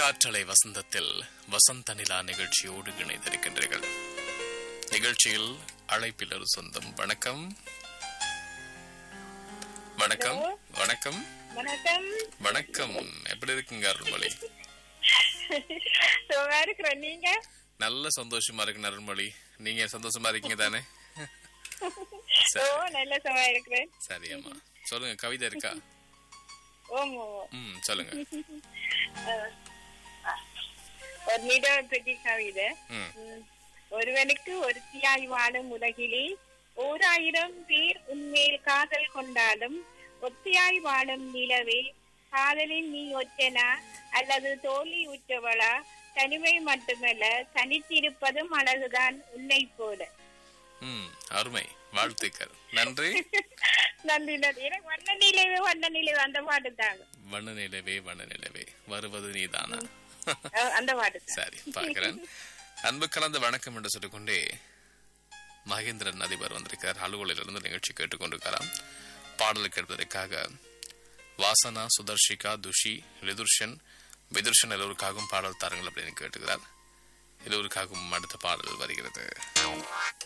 காற்றலை வசந்தத்தில் வசந்த நிலா நிகழ்ச்சியோடு இணைந்திருக்கின்றீர்கள் நிகழ்ச்சியில் அழைப்பில் ஒரு சொந்தம் வணக்கம் வணக்கம் Hello. வணக்கம் வணக்கம் வணக்கம் எப்படி இருக்குங்க அருள்மொழி சுகமா இருக்கிறோம் நீங்க நல்ல சந்தோஷமா இருக்கு அருள்மொழி நீங்க சந்தோஷமா இருக்கீங்க தானே ஓ சரி நல்ல சுகமா இருக்கிறேன் சரி அம்மா சொல்லுங்க கவிதை இருக்கா ஓமோ ம் சொல்லுங்க ஒரு நிலவை பற்றி கவிதை ம் ம். ஒருவனுக்கு ஒருத்தியாய் வாழும் உலகிலே ஓராயிரம் பேர் உன்மேல் காதல் கொண்டாலும் ஒத்தியாய் வாழும் நிலவே காதலில் நீ ஒற்றனா அல்லது தோல்வி உற்றவளா தனிமை மட்டுமல்ல தனித்திருப்பதும் அழகுதான் உன்னை போல ம் அருமை வாழ்த்துக்கள் நன்றி நன்றி நன்றி எனக்கு வண்ண நிலவே வண்ண நிலவே அந்த பாட்டு தாங்க வண்ண நிலவே வண்ண நிலவே வருவது நீதானா அஹ் அந்த பாட்டு தான். சரி பார்க்கிறேன் அன்பு கலந்த வணக்கம் என்று சொல்லிக்கொண்டே மகேந்திரன் அதிபர் வந்திருக்கார் அலுவலிலிருந்து நிகழ்ச்சி கேட்டுக்கொண்டிருக்கிறார் பாடல் கேட்பதற்காக வாசனா சுதர்ஷிகா துஷி ரிதுர்ஷன் விதுர்ஷன் எல்லோருக்காகவும் பாடல் தாருங்கள் அப்படின்னு கேட்டுக்கிறார் எல்லோருக்காகவும் அடுத்த பாடல் வருகிறது